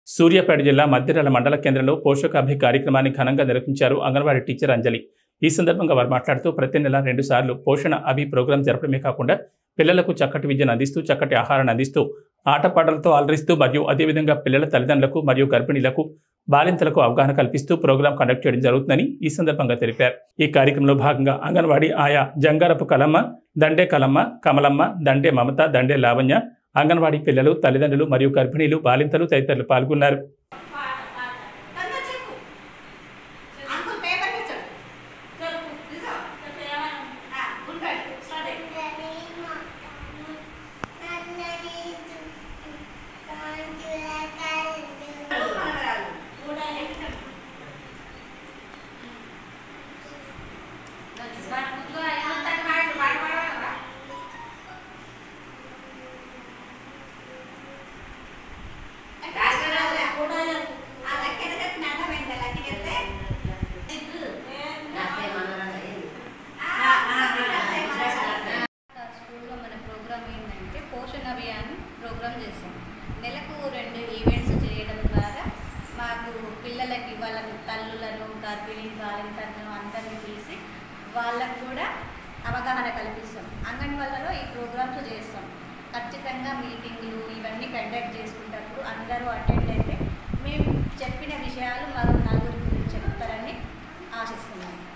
సూర్యాపేట జిల్లా మద్దిరాల మండల కేంద్రంలో పోషకాభి కార్యక్రమాన్ని ఘనంగా నిర్వహించారు అంగన్వాడీ టీచర్ అంజలి ఈ సందర్భంగా వారు మాట్లాడుతూ ప్రతి నెల రెండు సార్లు పోషణ అభి ప్రోగ్రాం జరపడమే కాకుండా పిల్లలకు చక్కటి విద్యను అందిస్తూ చక్కటి ఆహారాన్ని అందిస్తూ ఆటపాటలతో అలరిస్తూ మరియు అదేవిధంగా పిల్లల తల్లిదండ్రులకు మరియు గర్భిణీలకు బాలింతలకు అవగాహన కల్పిస్తూ ప్రోగ్రాం కండక్ట్ చేయడం జరుగుతుందని ఈ సందర్భంగా తెలిపారు ఈ కార్యక్రమంలో భాగంగా అంగన్వాడీ ఆయా జంగారపు కలమ్మ దండే కలమ్మ కమలమ్మ దండే మమత దండే లావణ్య అంగన్వాడీ పిల్లలు తల్లిదండ్రులు మరియు గర్భిణీలు బాలింతలు తదితరులు పాల్గొన్నారు తొందర చెప్పు అంకుల్ పేపర్ ఇచ్చాడు చెప్పు నిజం ఆ, ఉంటాడు స్టార్ట్ అయ్యి మనవరాలు కూడా ఎక్కడ స్కూల్లో మన ప్రోగ్రామ్ ఏంటంటే పోషణ అభియాన్ ప్రోగ్రామ్ చేస్తాం నెలకు రెండు ఈవెంట్స్ చేయడం ద్వారా మాకు పిల్లలకి వాళ్ళ తల్లులను గర్భిణీ బాలింతలను అందరినీ పిలిచి వాళ్ళకు కూడా అవగాహన కల్పిస్తాం అంగన్వాళ్ళలో ఈ ప్రోగ్రామ్స్ చేస్తాం ఖచ్చితంగా మీటింగ్లు ఇవన్నీ కండక్ట్ చేసుకున్నప్పుడు అందరూ అటెండ్ అయితే మేము చెప్పిన విషయాలు మనం నలుగురికి చెప్తారని ఆశిస్తున్నాం